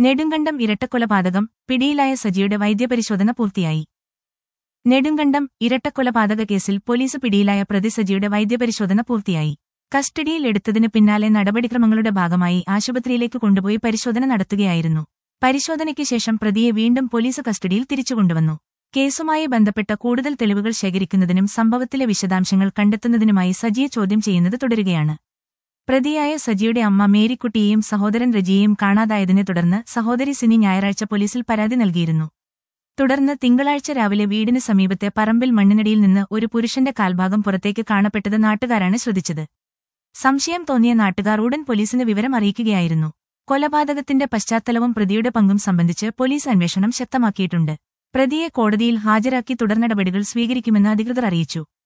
നെടുങ്കണ്ടം ഇരട്ടക്കൊലപാതകം പിടിയിലായ സജിയുടെ വൈദ്യപരിശോധന പൂർത്തിയായി നെടുങ്കണ്ടം ഇരട്ടക്കൊലപാതക കേസിൽ പോലീസ് പിടിയിലായ പ്രതി സജിയുടെ വൈദ്യപരിശോധന പൂർത്തിയായി കസ്റ്റഡിയിൽ എടുത്തതിന് പിന്നാലെ നടപടിക്രമങ്ങളുടെ ഭാഗമായി ആശുപത്രിയിലേക്ക് കൊണ്ടുപോയി പരിശോധന നടത്തുകയായിരുന്നു പരിശോധനയ്ക്ക് ശേഷം പ്രതിയെ വീണ്ടും പോലീസ് കസ്റ്റഡിയിൽ തിരിച്ചുകൊണ്ടുവന്നു കേസുമായി ബന്ധപ്പെട്ട കൂടുതൽ തെളിവുകൾ ശേഖരിക്കുന്നതിനും സംഭവത്തിലെ വിശദാംശങ്ങൾ കണ്ടെത്തുന്നതിനുമായി സജിയെ ചോദ്യം ചെയ്യുന്നത് തുടരുകയാണ് പ്രതിയായ സജിയുടെ അമ്മ മേരിക്കുട്ടിയെയും സഹോദരൻ രജിയെയും കാണാതായതിനെ തുടർന്ന് സഹോദരി സിനി ഞായറാഴ്ച പോലീസിൽ പരാതി നൽകിയിരുന്നു തുടർന്ന് തിങ്കളാഴ്ച രാവിലെ വീടിന് സമീപത്തെ പറമ്പിൽ മണ്ണിനടിയിൽ നിന്ന് ഒരു പുരുഷന്റെ കാൽഭാഗം പുറത്തേക്ക് കാണപ്പെട്ടത് നാട്ടുകാരാണ് ശ്രദ്ധിച്ചത് സംശയം തോന്നിയ നാട്ടുകാർ ഉടൻ പോലീസിന് വിവരം അറിയിക്കുകയായിരുന്നു കൊലപാതകത്തിന്റെ പശ്ചാത്തലവും പ്രതിയുടെ പങ്കും സംബന്ധിച്ച് പോലീസ് അന്വേഷണം ശക്തമാക്കിയിട്ടുണ്ട് പ്രതിയെ കോടതിയിൽ ഹാജരാക്കി തുടർനടപടികൾ സ്വീകരിക്കുമെന്ന് അധികൃതർ അറിയിച്ചു